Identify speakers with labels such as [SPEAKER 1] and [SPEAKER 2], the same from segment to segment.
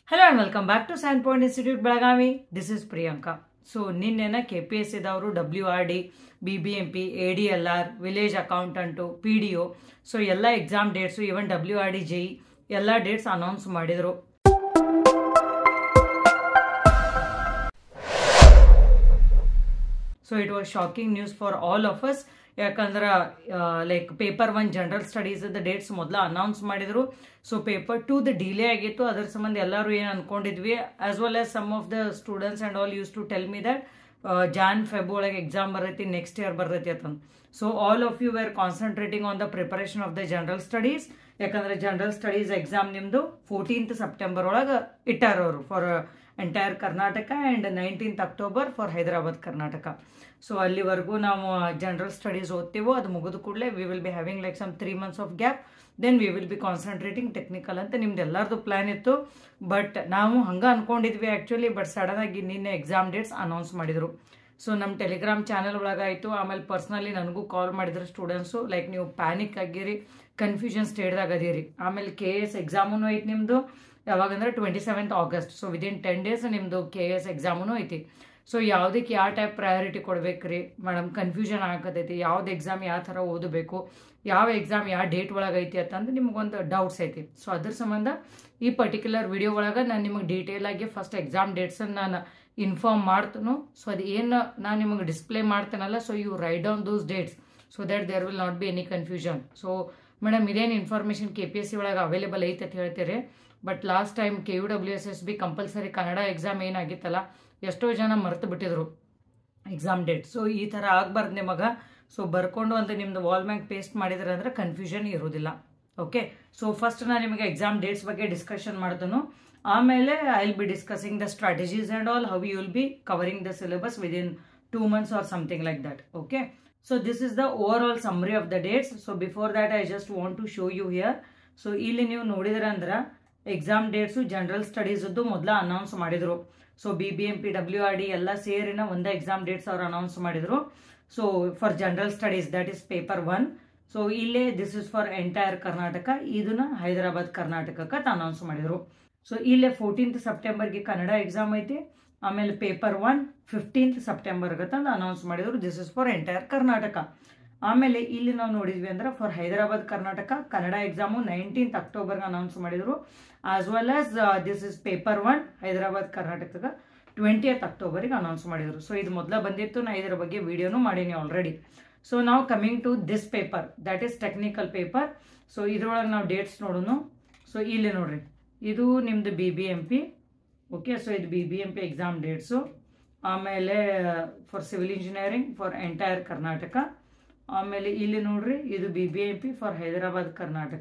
[SPEAKER 1] Hello and welcome back to Sand Point Institute Belagavi this is Priyanka so ನಿನ್ನೆನ K P S ಸಿದವರು W R D B B M P A D L R village accountant P D O so ಎಲ್ಲ exam dates even W R D J ಎಲ್ಲ dates announce ಮಾಡಿದರು so it was shocking news for all of us ಯಾಕಂದ್ರೆ like paper one general studies dates ಮೊದಲ announce ಮಾಡಿದ್ರು so paper two the delay ಆಗಿತ್ತು ಅದರ ಸಂಬಂಧ ಎಲ್ಲರೂ ಏನು ಅನ್ಕೊಂಡಿದ್ವಿ as well as some of the students and all used to tell me that Jan Feb ಒಳಗೆ ಎಕ್ಸಾಮ್ ಬರ್ತೈತಿ ನೆಕ್ಸ್ಟ್ ಇಯರ್ ಬರ್ತೈತಿ ಅಂತಂದು so all of you were concentrating on the preparation of the general studies ಯಾಕಂದ್ರೆ general studies exam ನಿಮ್ಮದು fourteenth September ಒಳಗೆ ಇಟ್ಟಾರ ಅವರು for entire Karnataka and nineteenth October for Hyderabad Karnataka so ಅಲ್ಲಿವರೆಗೂ ನಾವು ಜನರಲ್ ಸ್ಟಡೀಸ್ ಓದ್ತೀವೋ ಅದು ಮುಗಿದ ಕೂಡಲೇ we will be having like some three months of gap then we will be concentrating technical ಅಂತ ನಿಮ್ದು ಎಲ್ಲರದು ಪ್ಲ್ಯಾನ್ ಇತ್ತು ಬಟ್ ನಾವು ಹಂಗೆ ಅನ್ಕೊಂಡಿದ್ವಿ ಆ್ಯಕ್ಚುಲಿ ಬಟ್ ಸಡನ್ ಆಗಿ ನಿನ್ನೆ ಎಕ್ಸಾಮ್ ಡೇಟ್ಸ್ ಅನೌನ್ಸ್ ಮಾಡಿದರು ಸೊ ನಮ್ಮ ಟೆಲಿಗ್ರಾಮ್ ಚಾನಲ್ ಒಳಗಾಯಿತು ಆಮೇಲೆ ಪರ್ಸ್ನಲಿ ನನಗೂ ಕಾಲ್ ಮಾಡಿದ್ರು ಸ್ಟೂಡೆಂಟ್ಸು ಲೈಕ್ ನೀವು ಪ್ಯಾನಿಕ್ ಆಗಿರಿ ಕನ್ಫ್ಯೂಷನ್ ಸ್ಟೇಟ್ದಾಗ ಅದೀರಿ ಆಮೇಲೆ ಕೆ ಎಸ್ ಎಕ್ಸಾಮೂ ಐತಿ ನಿಮ್ಮದು ಯಾವಾಗಂದ್ರೆ twenty seventh August so within ten days ನಿಮ್ಮದು ಕೆ ಎಸ್ ಎಕ್ಸಾಮೂ ಐತಿ ಸೊ ಯಾವುದಕ್ಕೆ ಯಾವ ಟೈಪ್ ಪ್ರಯಾರಿಟಿ ಕೊಡ್ಬೇಕ್ರಿ ಮೇಡಮ್ ಕನ್ಫ್ಯೂಷನ್ ಆಗತೈತಿ ಯಾವ್ದು ಎಕ್ಸಾಮ್ ಯಾವ ಥರ ಓದಬೇಕು ಯಾವ ಎಕ್ಸಾಮ್ ಯಾವ ಡೇಟ್ ಒಳಗೆ ಐತಿ ಅಂತಂದು ನಿಮ್ಗೊಂದು ಡೌಟ್ಸ್ ಐತಿ ಸೊ ಅದ್ರ ಸಂಬಂಧ ಈ ಪರ್ಟಿಕ್ಯುಲರ್ ವಿಡಿಯೋ ಒಳಗೆ ನಾನು ನಿಮಗೆ ಡೀಟೇಲ್ ಆಗಿ ಫಸ್ಟ್ ಎಕ್ಸಾಮ್ ಡೇಟ್ಸನ್ನು ನಾನು ಇನ್ಫಾರ್ಮ್ ಮಾಡ್ತನು ಸೊ ಅದು ಏನು ನಾನು ನಿಮಗೆ ಡಿಸ್ಪ್ಲೇ ಮಾಡ್ತೇನಲ್ಲ so you write down those dates so that there will not be any confusion so madam ಇದೇನು information K P S C ಒಳಗೆ ಅವೈಲೇಬಲ್ ಐತೆ ಅಂತ ಹೇಳ್ತೀರಿ but last time K U W S S B compulsory Kannada exam ಏನಾಗಿತ್ತಲ್ಲ ಎಷ್ಟೋ ಜನ ಮರೆತು ಬಿಟ್ಟಿದ್ರು ಎಕ್ಸಾಮ್ ಡೇಟ್ ಸೊ ಈ ಥರ ಆಗಬಾರ್ದು ನಿಮಗೆ ಸೊ ಬರ್ಕೊಂಡು ಅಂತ ನಿಮ್ದು ವಾಲ್ ಮ್ಯಾಗ್ ಪೇಸ್ಟ್ ಮಾಡಿದ್ರೆ ಅಂದರೆ ಕನ್ಫ್ಯೂಷನ್ ಇರೋದಿಲ್ಲ ಓಕೆ ಸೊ ಫಸ್ಟ್ ನಾನು ನಿಮಗೆ ಎಕ್ಸಾಮ್ ಡೇಟ್ಸ್ ಬಗ್ಗೆ ಡಿಸ್ಕಷನ್ ಮಾಡ್ತೇನೆ ಆಮೇಲೆ I will be discussing the strategies and all how you will be covering the syllabus within two months or something like that okay so this is the overall summary of the dates so before that I just want to show you here so ಇಲ್ಲಿ ನೀವು ನೋಡಿದ್ರೆ ಅಂದ್ರೆ exam dates general ಸ್ಟಡೀಸದ್ದು ಮೊದಲ announce ಮಾಡಿದರು so B B M P W R D ಎಲ್ಲ ಸೇರಿನ ಒಂದೇ exam dates ಅವ್ರು ಅನೌನ್ಸ್ ಮಾಡಿದರು so for general studies that is paper one so ಇಲ್ಲೇ this is for entire Karnataka ಇದನ್ನ ಹೈದರಾಬಾದ್ ಕರ್ನಾಟಕಕ್ಕೆ ಅನೌನ್ಸ್ ಮಾಡಿದರು ಸೊ ಇಲ್ಲೇ ಫೋರ್ಟೀನ್ತ್ ಸೆಪ್ಟೆಂಬರ್ಗೆ ಕನ್ನಡ ಎಕ್ಸಾಮ್ ಐತಿ ಆಮೇಲೆ ಪೇಪರ್ ಒನ್ ಫಿಫ್ಟೀನ್ತ್ ಸೆಪ್ಟೆಂಬರ್ಗೆ ತಂದು ಅನೌನ್ಸ್ ಮಾಡಿದರು this is for entire Karnataka ಆಮೇಲೆ ಇಲ್ಲಿ ನಾವು ನೋಡಿದ್ವಿ ಅಂದ್ರೆ for Hyderabad Karnataka Kannada exam nineteenth ಅಕ್ಟೋಬರ್ಗೆ ಅನೌನ್ಸ್ ಮಾಡಿದರು as well as this is paper one Hyderabad ಕರ್ನಾಟಕಕ್ಕೆ ಟ್ವೆಂಟಿಯತ್ ಅಕ್ಟೋಬರಿಗೆ ಅನೌನ್ಸ್ ಮಾಡಿದರು ಸೊ ಇದು ಮೊದಲ ಬಂದಿತ್ತು ನಾ ಇದರ ಬಗ್ಗೆ ವಿಡಿಯೋನು ಮಾಡೀನಿ ಆಲ್ರೆಡಿ ಸೊ ನಾವು coming to this paper that is technical paper so ಇದ್ರೊಳಗೆ ನಾವು ಡೇಟ್ಸ್ ನೋಡೋಣ ಸೊ ಇಲ್ಲಿ ನೋಡ್ರಿ ಇದು ನಿಮ್ಮದು B B M P okay so ಇದು B B M P exam dates ಆಮೇಲೆ for civil engineering for entire Karnataka ಆಮೇಲೆ ಇಲ್ಲಿ ನೋಡ್ರಿ ಇದು B B M P for Hyderabad Karnataka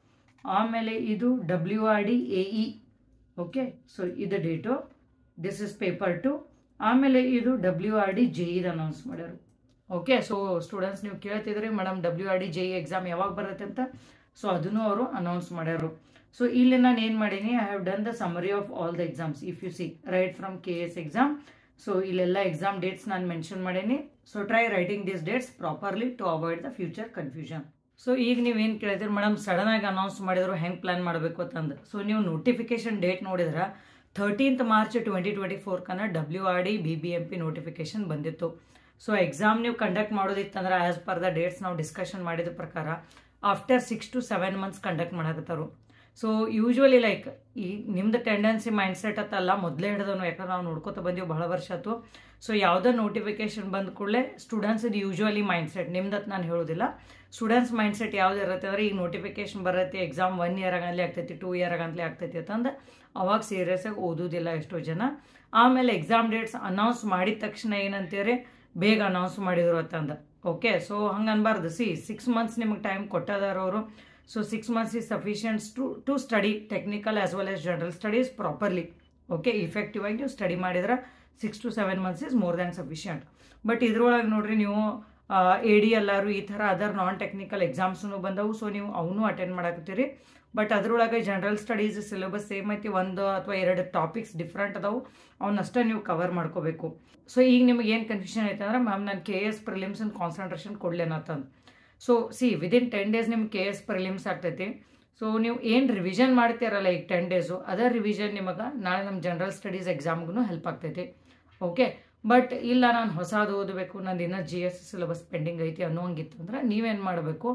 [SPEAKER 1] ಆಮೇಲೆ ಇದು W R D A E okay so ಇದು date this is paper two ಆಮೇಲೆ ಇದು ಡಬ್ಲ್ಯೂ ಆರ್ ಡಿ ಜೆ ಇದ್ ಅನೌನ್ಸ್ ಮಾಡ್ಯಾರು ಓಕೆ ಸೊ ಸ್ಟೂಡೆಂಟ್ಸ್ ನೀವು ಕೇಳ್ತಿದ್ರಿ madam W R D J E exam ಯಾವಾಗ ಬರುತ್ತೆ ಅಂತ ಸೊ ಅದನ್ನು ಅವರು ಅನೌನ್ಸ್ ಮಾಡ್ಯಾರು ಸೊ ಇಲ್ಲಿ ನಾನು ಏನು ಮಾಡೀನಿ I have done the summary of all the exams if you see right from K S exam so ಇಲ್ಲೆಲ್ಲ ಎಕ್ಸಾಮ್ ಡೇಟ್ಸ್ ನಾನು ಮೆನ್ಷನ್ ಮಾಡೀನಿ so try writing this dates properly to avoid the future confusion so ಈಗ ನೀವೇನು ಕೇಳ್ತೀರಿ madam sudden ಆಗಿ announce ಮಾಡಿದ್ರು ಹೆಂಗೆ plan ಮಾಡಬೇಕು ಅಂತಂದು ಸೊ ನೀವು ನೋಟಿಫಿಕೇಶನ್ ಡೇಟ್ ನೋಡಿದ್ರೆ thirteenth March twenty twenty four ಕನ್ನ W R D B B M P notification ಬಂದಿತ್ತು ಸೊ ಎಕ್ಸಾಮ್ ನೀವು ಕಂಡಕ್ಟ್ ಮಾಡೋದಿತ್ತಂದ್ರೆ ಆ್ಯಸ್ ಪರ್ ದ ಡೇಟ್ಸ್ ನಾವು ಡಿಸ್ಕಷನ್ ಮಾಡಿದ ಪ್ರಕಾರ after six to seven months conduct ಮಾಡಕತ್ತಾರು ಸೊ ಯೂಶ್ವಲಿ ಲೈಕ್ ಈ ನಿಮ್ದು ಟೆಂಡೆನ್ಸಿ ಮೈಂಡ್ ಸೆಟ್ ಅತ್ತಲ್ಲ ಮೊದಲೇ ಹಿಡಿದನು ಯಾಕಂದ್ರೆ ನಾವು ನೋಡ್ಕೋತ ಬಂದೀವಿ ಬಹಳ ವರ್ಷ ಆಯ್ತು ಸೊ ಯಾವುದೇ ನೋಟಿಫಿಕೇಶನ್ ಬಂದ ಕೂಡಲೇ ಸ್ಟೂಡೆಂಟ್ಸ್ ಇದು ಯೂಶ್ವಲಿ ಮೈಂಡ್ ಸೆಟ್ ನಿಮ್ದತ್ ನಾನು ಹೇಳೋದಿಲ್ಲ ಸ್ಟೂಡೆಂಟ್ಸ್ ಮೈಂಡ್ ಸೆಟ್ ಯಾವ್ದು ಇರುತ್ತೆ ಅಂದ್ರೆ ಈಗ ನೋಟಿಫಿಕೇಶನ್ ಬರುತ್ತೆ ಎಕ್ಸಾಮ್ ಒನ್ ಇಯರ್ ಆಗಂತಲೇ ಆಗ್ತೈತಿ ಟೂ ಇಯರ್ ಆಗಂತಲೇ ಆಗ್ತೈತಿ ಅಂತಂದು ಅವಾಗ ಸೀರಿಯಸ್ ಆಗಿ ಓದೋದಿಲ್ಲ ಎಷ್ಟೋ ಜನ ಆಮೇಲೆ ಎಕ್ಸಾಮ್ ಡೇಟ್ಸ್ ಅನೌನ್ಸ್ ಮಾಡಿದ ತಕ್ಷಣ ಏನಂತೀರಿ ಬೇಗ ಅನೌನ್ಸ್ ಮಾಡಿದ್ರು ಅಂತಂದು ಓಕೆ ಸೊ ಹಂಗೆ ಅನ್ಬಾರ್ದು ಸಿ ಸಿಕ್ಸ್ ಮಂತ್ಸ್ ನಿಮಗೆ ಟೈಮ್ ಕೊಟ್ಟದಾರ ಅವರು so six months is sufficients to to study technical as well as general studies properly okay effective ಆಗಿ ನೀವು ಸ್ಟಡಿ ಮಾಡಿದ್ರೆ six to seven months is more than sufficient but ಇದ್ರೊಳಗೆ ನೋಡ್ರಿ ನೀವು ಎ ಡಿ ಎಲ್ಲಾರು ಈ ಥರ ಅದರ್ ನಾನ್ ಟೆಕ್ನಿಕಲ್ ಎಕ್ಸಾಮ್ಸ್ನು ಬಂದವು ಸೊ ನೀವು ಅವನು ಅಟೆಂಡ್ ಮಾಡಕತ್ತೀರಿ ಬಟ್ ಅದ್ರೊಳಗೆ ಜನರಲ್ ಸ್ಟಡೀಸ್ ಸಿಲೆಬಸ್ ಸೇಮ್ ಐತಿ ಒಂದು ಅಥವಾ ಎರಡು ಟಾಪಿಕ್ಸ್ ಡಿಫ್ರೆಂಟ್ ಅದಾವು ಅವನ್ನಷ್ಟೇ ನೀವು ಕವರ್ ಮಾಡ್ಕೋಬೇಕು ಸೊ ಈಗ ನಿಮಗೆ ಏನು ಕನ್ಫ್ಯೂಷನ್ ಐತೆ ಅಂದ್ರೆ ಮ್ಯಾಮ್ ನಾನು ಕೆ ಎಸ್ ಪ್ರಿಲಿಮ್ಸನ್ ಕಾನ್ಸಂಟ್ರೇಷನ್ ಕೊಡ್ಲೇನತ್ತಂದು so see within ten days ನಿಮ್ಗೆ ಕೆ ಎಸ್ ಪ್ರಿಲಿಮ್ಸ್ ಆಗ್ತೈತಿ ಸೊ ನೀವು ಏನು ರಿವಿಷನ್ ಮಾಡ್ತೀರಲ್ಲ ಈಗ ಟೆನ್ ಡೇಸು ಅದರ ರಿವಿಷನ್ ನಿಮಗೆ ನಾಳೆ ನಮ್ಮ ಜನರಲ್ ಸ್ಟಡೀಸ್ ಎಕ್ಸಾಮ್ಗೂ ಹೆಲ್ಪ್ ಆಗ್ತೈತಿ ಓಕೆ ಬಟ್ ಇಲ್ಲ ನಾನು ಹೊಸದು ಓದಬೇಕು ನಂದು ಇನ್ನೂ ಜಿ ಎಸ್ ಸಿಲೆಬಸ್ ಪೆಂಡಿಂಗ್ ಐತಿ ಅನ್ನೋಂಗಿತ್ತು ಅಂದ್ರೆ ನೀವೇನು ಮಾಡಬೇಕು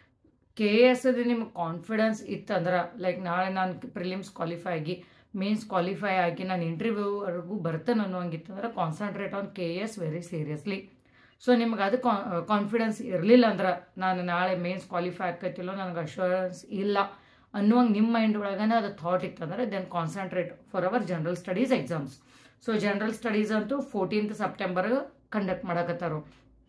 [SPEAKER 1] ಕೆ ಎಸ್ ಅದು ನಿಮ್ಗೆ ಕಾನ್ಫಿಡೆನ್ಸ್ ಇತ್ತಂದ್ರೆ ಲೈಕ್ ನಾಳೆ ನಾನು ಪ್ರಿಲಿಮ್ಸ್ ಕ್ವಾಲಿಫೈ ಆಗಿ ಮೇನ್ಸ್ ಕ್ವಾಲಿಫೈ ಆಗಿ ನಾನು ಇಂಟರ್ವ್ಯೂವರೆಗೂ ಬರ್ತೇನೆ ಅನ್ನೋಂಗಿತ್ತಂದ್ರೆ concentrate on K S very seriously so ನಿಮ್ಗೆ ಅದು ಕಾನ್ಫಿಡೆನ್ಸ್ ಇರಲಿಲ್ಲ ಅಂದ್ರೆ ನಾನು ನಾಳೆ ಮೇನ್ಸ್ ಕ್ವಾಲಿಫೈ ಆಕೈತಿಲ್ಲೋ ನನಗೆ ಅಶ್ಯೂರೆನ್ಸ್ ಇಲ್ಲ ಅನ್ನುವಂಗೆ ನಿಮ್ಮ ಮೈಂಡ್ ಒಳಗನೆ ಅದು ಥಾಟ್ ಇತ್ತಂದ್ರೆ then concentrate for our general studies exams so general studies ಅಂತೂ ಫೋರ್ಟೀನ್ತ್ ಸೆಪ್ಟೆಂಬರ್ಗೆ ಕಂಡಕ್ಟ್ ಮಾಡಕತ್ತಾರು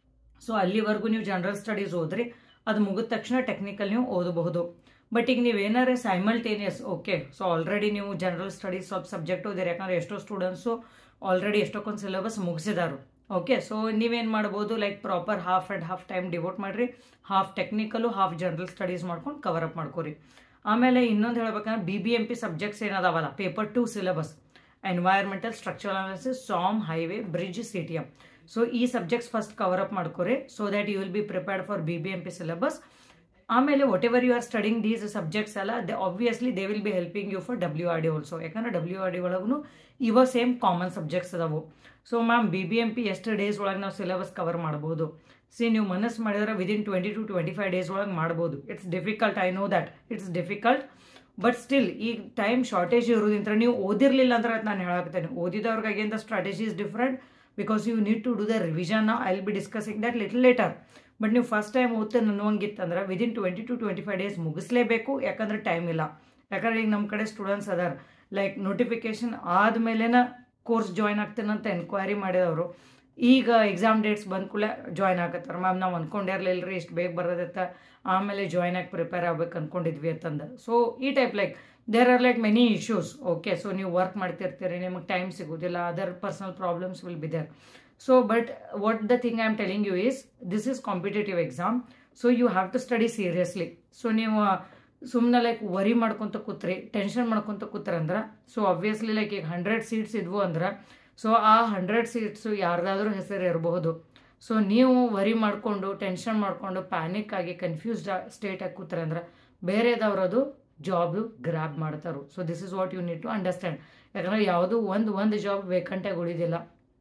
[SPEAKER 1] ಸೊ ಅಲ್ಲಿವರೆಗೂ ನೀವು ಜನರಲ್ ಸ್ಟಡೀಸ್ ಓದ್ರಿ ಅದು ಮುಗಿದ ತಕ್ಷಣ ಟೆಕ್ನಿಕಲ್ ನೀವು ಓದಬಹುದು ಬಟ್ ಈಗ ನೀವೇನಾರೆ ಸೈಮಲ್ಟೇನಿಯಸ್ ಓಕೆ ಸೊ ಆಲ್ರೆಡಿ ನೀವು ಜನರಲ್ ಸ್ಟಡೀಸ್ ಸ್ವಲ್ಪ ಸಬ್ಜೆಕ್ಟ್ ಓದಿರಿ ಯಾಕಂದ್ರೆ ಎಷ್ಟೋ ಸ್ಟೂಡೆಂಟ್ಸು ಆಲ್ರೆಡಿ ಎಷ್ಟೊಂದು ಸಿಲೆಬಸ್ ಮುಗಿಸಿದಾರು ಓಕೆ ಸೊ ನೀವೇನು ಮಾಡ್ಬೋದು like proper half and half time devote ಮಾಡಿರಿ half technical half general studies ಮಾಡ್ಕೊಂಡು ಕವರ್ ಅಪ್ ಮಾಡ್ಕೊರಿ ಆಮೇಲೆ ಇನ್ನೊಂದು ಹೇಳ್ಬೇಕಂದ್ರೆ B B M P subjects ಏನದಾವಲ್ಲ paper two syllabus environmental structural analysis some highway bridge C T M so ಈ subjects first cover up ಮಾಡ್ಕೊರಿ so that you will be prepared for B B M P syllabus ಆಮೇಲೆ whatever you are studying these subjects ಎಲ್ಲ they obviously they will be helping you for W R D also ಯಾಕಂದ್ರೆ W R D ಒಳಗೂ ಇವ same common subjects ಅದಾವು so ma'am B B M P ಎಷ್ಟು days ಒಳಗೆ ನಾವು syllabus cover ಮಾಡ್ಬೋದು see ನೀವು ಮನಸ್ಸು ಮಾಡಿದ್ರೆ within twenty two twenty five days ಒಳಗೆ ಮಾಡ್ಬೋದು it's difficult I know that it's difficult but still ಈಗ ಟೈಮ್ ಶಾರ್ಟೇಜ್ ಇರೋದ್ರಿಂದ ನೀವು ಓದಿರಲಿಲ್ಲ ಅಂದ್ರೆ ಅದು ನಾನು ಹೇಳಾಕ್ತೇನೆ ಓದಿದವ್ರಿಗಾಗಿಂದ strategy is different because you need to do the revision I will be discussing that little later but ನೀವು ಫಸ್ಟ್ ಟೈಮ್ ಓದ್ತೇನೆ ಅನ್ನುವಂಗಿತ್ತಂದ್ರೆ within twenty two twenty five days ಮುಗಿಸ್ಲೇಬೇಕು ಯಾಕಂದ್ರೆ ಟೈಮ್ ಇಲ್ಲ ಯಾಕಂದ್ರೆ ಈಗ ನಮ್ಮ ಕಡೆ ಸ್ಟೂಡೆಂಟ್ಸ್ ಅದಾರ ಲೈಕ್ ನೋಟಿಫಿಕೇಶನ್ ಆದಮೇಲೆನ ಕೋರ್ಸ್ ಜಾಯ್ನ್ ಆಗ್ತೇನೆ ಅಂತ ಎನ್ಕ್ವೈರಿ ಮಾಡಿದವರು ಈಗ ಎಕ್ಸಾಮ್ ಡೇಟ್ಸ್ ಬಂದ ಕೂಡಲೇ ಜಾಯ್ನ್ ಆಗತ್ತಾರೆ ಮ್ಯಾಮ್ ನಾವು ಅಂದ್ಕೊಂಡಿರಲಿಲ್ಲ ರೀ ಇಷ್ಟು ಬೇಗ ಬರೋದತ್ತ ಆಮೇಲೆ ಜಾಯ್ನ್ ಆಗಿ ಪ್ರಿಪೇರ್ ಆಗ್ಬೇಕು ಅಂದ್ಕೊಂಡಿದ್ವಿ ಅಂತಂದು ಸೊ ಈ type like there are like many issues okay so ನೀವು ವರ್ಕ್ ಮಾಡ್ತಿರ್ತೀರಿ ನಿಮಗೆ ಟೈಮ್ ಸಿಗೋದಿಲ್ಲ other personal problems will be there so but what the thing I am telling you is this is competitive exam so you have to study seriously so ನೀವು ಸುಮ್ಮನೆ like worry ಮಾಡ್ಕೊತ ಕೂತ್ರಿ tension ಮಾಡ್ಕೊತ ಕೂತ್ರಂದ್ರೆ so obviously like ಈಗ hundred seats ಇದ್ವು ಅಂದ್ರೆ so ಆ ಹಂಡ್ರೆಡ್ ಸೀಟ್ಸು ಯಾರ್ದಾದ್ರೂ ಹೆಸರು ಇರಬಹುದು ಸೊ ನೀವು ವರಿ ಮಾಡಿಕೊಂಡು ಟೆನ್ಷನ್ ಮಾಡಿಕೊಂಡು ಪ್ಯಾನಿಕ್ ಆಗಿ ಕನ್ಫ್ಯೂಸ್ಡ್ ಸ್ಟೇಟ್ ಆಗಿ ಕೂತ್ರೆ ಅಂದ್ರೆ ಬೇರೆದವ್ರದು ಜಾಬ್ ಗ್ರ್ಯಾಬ್ ಮಾಡ್ತಾರೋ so this is what you need to understand ಯಾಕಂದ್ರೆ ಯಾವುದೂ ಒಂದು ಒಂದು ಜಾಬ್ ವೇಕಂಟಾಗಿ ಉಳಿದಿಲ್ಲ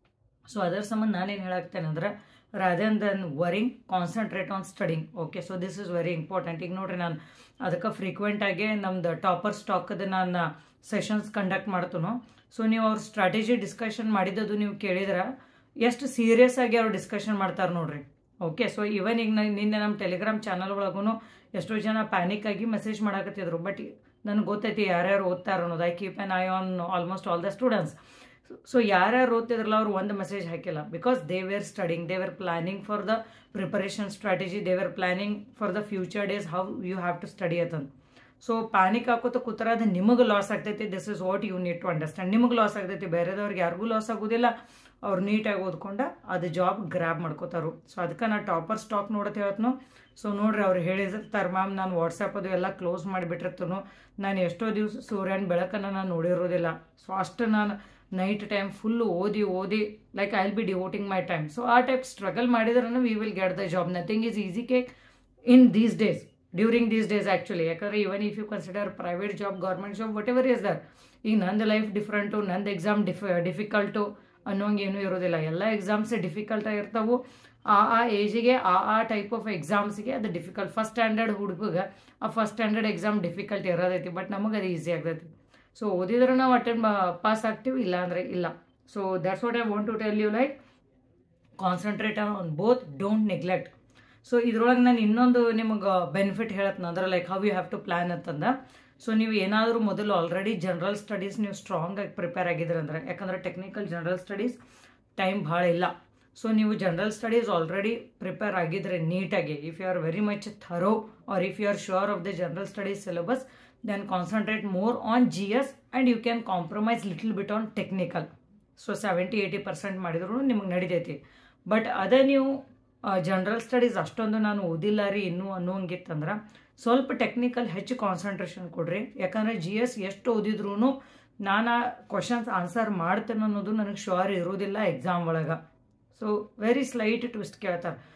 [SPEAKER 1] ಸೊ ಅದರ ಸಂಬಂಧ ನಾನೇನು ಹೇಳಾಕ್ತೇನೆ ಅಂದ್ರೆ rather than worrying concentrate on studying okay so this is very important ಈಗ ನೋಡ್ರಿ ನಾನು ಅದಕ್ಕೆ ಫ್ರೀಕ್ವೆಂಟಾಗಿ ನಮ್ದು ಟಾಪರ್ ಸ್ಟಾಕದ ನಾನು ಸೆಷನ್ಸ್ ಕಂಡಕ್ಟ್ ಮಾಡ್ತೀನೋ ಸೊ ನೀವು ಅವ್ರ ಸ್ಟ್ರಾಟಜಿ ಡಿಸ್ಕಷನ್ ಮಾಡಿದ್ದು ನೀವು ಕೇಳಿದ್ರೆ ಎಷ್ಟು ಸೀರಿಯಸ್ ಆಗಿ ಅವ್ರು ಡಿಸ್ಕಷನ್ ಮಾಡ್ತಾರೆ ನೋಡ್ರಿ ಓಕೆ ಸೊ ಇವನ್ ಈಗ ನಿನ್ನೆ ನಮ್ಮ ಟೆಲಿಗ್ರಾಮ್ ಚಾನಲ್ ಒಳಗೂ ಎಷ್ಟೋ ಜನ ಪ್ಯಾನಿಕ್ ಆಗಿ ಮೆಸೇಜ್ ಮಾಡಕತ್ತಿದ್ರು ಬಟ್ ನನಗೆ ಗೊತ್ತೈತಿ ಯಾರ್ಯಾರು ಓದ್ತಾರ ಅನ್ನೋದು I keep on I on almost all the students so ಯಾರ್ಯಾರು ಓದ್ತಿದ್ರಲ್ಲ ಅವ್ರು ಒಂದು ಮೆಸೇಜ್ ಹಾಕಿಲ್ಲ because they were studying they were planning for the preparation strategy they were planning for the future days how you have to study ಅಂತಂದು so panic ಹಾಕೋತ ಕೂತರ ಅದು ನಿಮಗೆ ಲಾಸ್ ಆಗ್ತೈತಿ this is what you need to understand ನಿಮಗೆ loss ಆಗ್ತೈತಿ ಬೇರೆದವ್ರಿಗೆ ಯಾರಿಗೂ ಲಾಸ್ ಆಗೋದಿಲ್ಲ ಅವ್ರು ನೀಟಾಗಿ ಓದ್ಕೊಂಡ ಅದು ಜಾಬ್ ಗ್ರ್ಯಾಬ್ ಮಾಡ್ಕೋತಾರು ಸೊ ಅದಕ್ಕೆ ನಾ ಟಾಪರ್ ಸ್ಟಾಕ್ ನೋಡತ್ತೆ ಹೇಳ್ತನು ಸೊ ನೋಡ್ರಿ ಅವ್ರು ಹೇಳಿರ್ತಾರೆ ಮ್ಯಾಮ್ ನಾನು ವಾಟ್ಸಪ್ ಅದು ಎಲ್ಲ ಕ್ಲೋಸ್ ಮಾಡಿಬಿಟ್ಟಿರ್ತನು ನಾನು ಎಷ್ಟೋ ದಿವಸ ಸೂರ್ಯನ ಬೆಳಕನ್ನು ನಾನು ನೋಡಿರೋದಿಲ್ಲ ಸೊ ಅಷ್ಟು ನಾನು ನೈಟ್ ಟೈಮ್ ಫುಲ್ ಓದಿ ಓದಿ like I will be devoting my time so ಆ ಟೈಪ್ ಸ್ಟ್ರಗಲ್ ಮಾಡಿದ್ರೆ we will get the job nothing is easy cake in these days during these days actually ಯಾಕಂದ್ರೆ even if you consider private job government job whatever is there ಈಗ ನಂದು life different ನಂದು exam diff difficult ಅನ್ನೋಂಗೆ ಏನೂ ಇರೋದಿಲ್ಲ ಎಲ್ಲ exams difficult ಆಗಿರ್ತಾವು ಆ ಆ ಏಜಿಗೆ ಆ ಆ ಟೈಪ್ ಆಫ್ ಎಕ್ಸಾಮ್ಸ್ಗೆ ಅದು ಡಿಫಿಕಲ್ಟ್ ಫಸ್ಟ್ ಸ್ಟ್ಯಾಂಡರ್ಡ್ ಹುಡುಗಗೆ ಆ ಫಸ್ಟ್ ಸ್ಟ್ಯಾಂಡರ್ಡ್ ಎಕ್ಸಾಮ್ ಡಿಫಿಕಲ್ಟ್ ಇರೋದೈತಿ ಬಟ್ ನಮಗೆ ಅದು ಈಸಿ ಆಗ್ತೈತಿ ಸೊ ಓದಿದ್ರೆ ನಾವು ಅಟೆಂಡ್ ಪಾಸ್ ಆಗ್ತೀವಿ ಇಲ್ಲ ಅಂದರೆ ಇಲ್ಲ so that's what I want to tell you like concentrate on both don't neglect so ಇದ್ರೊಳಗೆ ನಾನು ಇನ್ನೊಂದು ನಿಮಗೆ ಬೆನಿಫಿಟ್ ಹೇಳತ್ನ ಅಂದ್ರೆ like how you have to plan ಅಂತಂದ ಸೊ ನೀವು ಏನಾದರೂ ಮೊದಲು ಆಲ್ರೆಡಿ ಜನರಲ್ ಸ್ಟಡೀಸ್ ನೀವು ಸ್ಟ್ರಾಂಗ್ ಆಗಿ ಪ್ರಿಪೇರ್ ಆಗಿದ್ರೆ ಅಂದ್ರೆ ಯಾಕಂದ್ರೆ ಟೆಕ್ನಿಕಲ್ ಜನರಲ್ ಸ್ಟಡೀಸ್ ಟೈಮ್ ಭಾಳ ಇಲ್ಲ ಸೊ ನೀವು ಜನರಲ್ ಸ್ಟಡೀಸ್ ಆಲ್ರೆಡಿ ಪ್ರಿಪೇರ್ ಆಗಿದ್ರೆ ನೀಟಾಗಿ if you are very much thorough or if you are sure of the general studies syllabus then concentrate more on G S and you can compromise little bit on technical so seventy eighty percent ಮಾಡಿದ್ರು ನಿಮಗೆ ನಡಿತೈತಿ but ಅದೇ ನೀವು general studies ಅಷ್ಟೊಂದು ನಾನು ಓದಿಲ್ಲ ರೀ ಇನ್ನೂ ಅನ್ನೋಂಗಿತ್ತಂದ್ರೆ ಸ್ವಲ್ಪ ಟೆಕ್ನಿಕಲ್ ಹೆಚ್ಚು ಕಾನ್ಸಂಟ್ರೇಷನ್ ಕೊಡ್ರಿ ಯಾಕಂದರೆ ಜಿ ಎಸ್ ಎಷ್ಟು ಓದಿದ್ರು ನಾನು ಆ ಕ್ವಶನ್ಸ್ ಆನ್ಸರ್ ಮಾಡ್ತೇನೆ ಅನ್ನೋದು ನನಗೆ ಶ್ಯೂರ್ ಇರೋದಿಲ್ಲ ಎಕ್ಸಾಮ್ ಒಳಗೆ ಸೊ ವೆರಿ ಸ್ಲೈಟ್ ಟ್ವಿಸ್ಟ್ ಕೇಳ್ತಾರೆ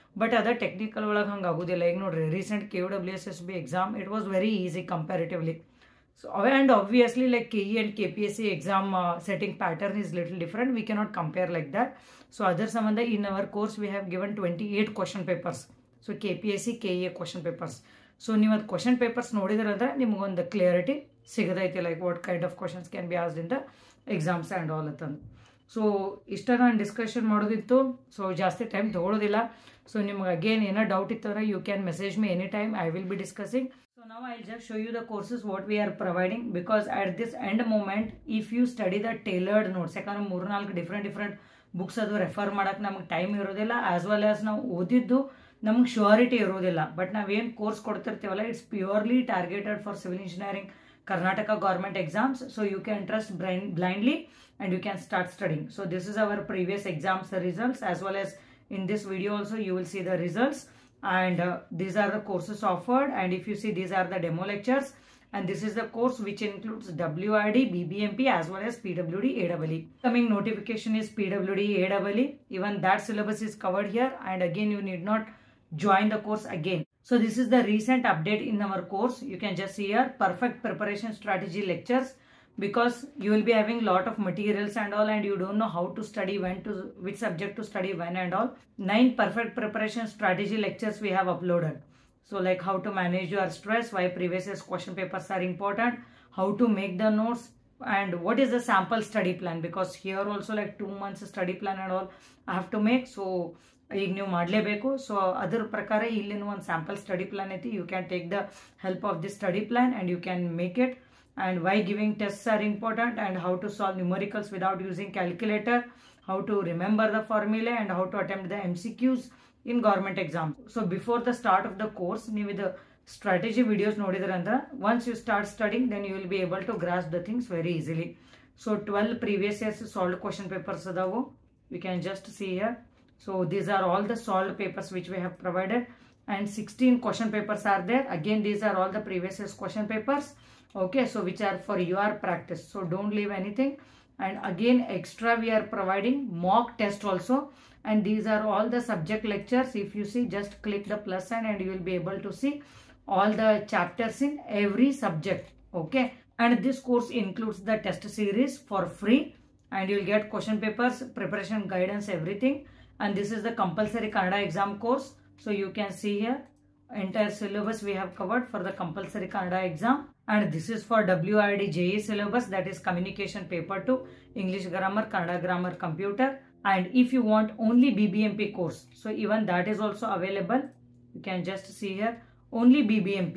[SPEAKER 1] ಬಟ್ ಅದ ಟೆಕ್ನಿಕಲ್ ಒಳಗೆ ಹಂಗೆ ಆಗೋದಿಲ್ಲ ಈಗ ನೋಡ್ರಿ recent K U W S S B exam it was very easy comparatively so and obviously like K E and K P S C exam setting pattern is little different we cannot compare like that so ಅದರ ಸಂಬಂಧ in our course we have given twenty eight question papers so K P S C K E A question papers so ನೀವು ಅದು question papers ನೋಡಿದ್ರಂದ್ರೆ ನಿಮಗೊಂದು clarity ಸಿಗದೈತಿ like what kind of questions can be asked in the exams and all ಅಂತಂದು so ಇಷ್ಟ ನಾನು discussion ಮಾಡೋದಿತ್ತು so ಜಾಸ್ತಿ ಟೈಮ್ ತೊಗೊಳೋದಿಲ್ಲ ಸೊ ನಿಮ್ಗೆ ಅಗೇನ್ ಏನೋ ಡೌಟ್ ಇತ್ತಂದ್ರೆ you can message me any time I will be discussing so ನಾವು I just show you the courses what we are providing because at this end moment if you study the tailored notes ಯಾಕಂದ್ರೆ ಮೂರ್ನಾಲ್ಕು different different books ಅದು refer ಮಾಡಕ್ಕೆ ನಮಗೆ time ಇರೋದಿಲ್ಲ as well as ನಾವು ಓದಿದ್ದು ನಮ್ಗೆ ಶ್ಯೂರಿಟಿ ಇರೋದಿಲ್ಲ ಬಟ್ ನಾವೇನು ಕೋರ್ಸ್ ಕೊಡ್ತಿರ್ತೀವಲ್ಲ it's purely targeted for civil engineering Karnataka government exams so you can trust blindly and you can start studying. So this is our previous exams results as well as in this video also you will see the results and uh, these are the courses offered and if you see these are the demo lectures and this is the course which includes WRD, BBMP as well as PWD AEE. Coming notification is PWD AEE. Even that syllabus is covered here and again you need not join the course again. So this is the recent update in our course. You can just see here perfect preparation strategy lectures because you will be having lot of materials and all and you don't know how to study when to which subject to study when and all nine perfect preparation strategy lectures we have uploaded so like how to manage your stress why previous year's question papers are important how to make the notes and what is the sample study plan because here also like two months study plan and all i have to make so ಈಗ ನೀವು ಮಾಡಲೇಬೇಕು so ಅದ್ರ ಪ್ರಕಾರ ಇಲ್ಲಿನ ಒಂದು sample study plan ಐತಿ you can take the help of this study plan and you can make it and why giving tests are important and how to solve numericals without using calculator how to remember the formula and how to attempt the mcqs in government exams so before the start of the course ನೀವು ಇದು strategy videos ನೋಡಿದ್ರೆ ಅಂದ್ರೆ once you start studying then you will be able to grasp the things very easily so 12 previous years solved question papers ಅದಾವು you can just see here so these are all the solved papers which we have provided and 16 question papers are there again these are all the previous years question papers okay so which are for your practice so don't leave anything and again extra we are providing mock test also and these are all the subject lectures if you see just click the plus sign and you will be able to see all the chapters in every subject okay and this course includes the test series for free and you'll get question papers preparation guidance everything and this is the compulsory Kannada exam course so you can see here entire syllabus we have covered for the compulsory Kannada exam and this is for WRD JE syllabus that is communication paper 2 English grammar Kannada grammar computer and if you want only BBMP course so even that is also available you can just see here only BBMP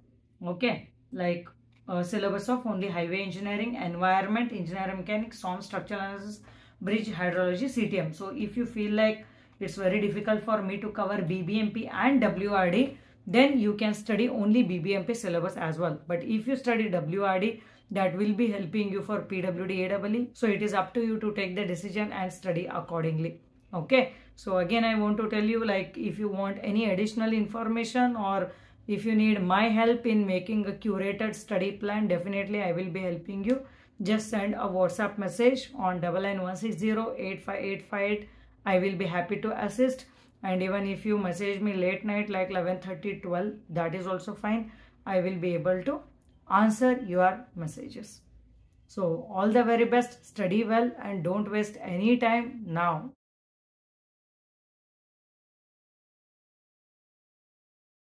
[SPEAKER 1] okay like uh, syllabus of only highway engineering environment engineering mechanics storm structural analysis bridge hydrology CTM so if you feel like it's very difficult for me to cover BBMP and WRD then you can study only BBMP syllabus as well. But if you study WRD, that will be helping you for PWD AEE. So it is up to you to take the decision and study accordingly. Okay. So again, I want to tell you like if you want any additional information or if you need my help in making a curated study plan, definitely I will be helping you. Just send a WhatsApp message on 99160 I will be happy to assist and even if you message me late night like 11:30 12 that is also fine i will be able to answer your messages so all the very best study well and don't waste any time now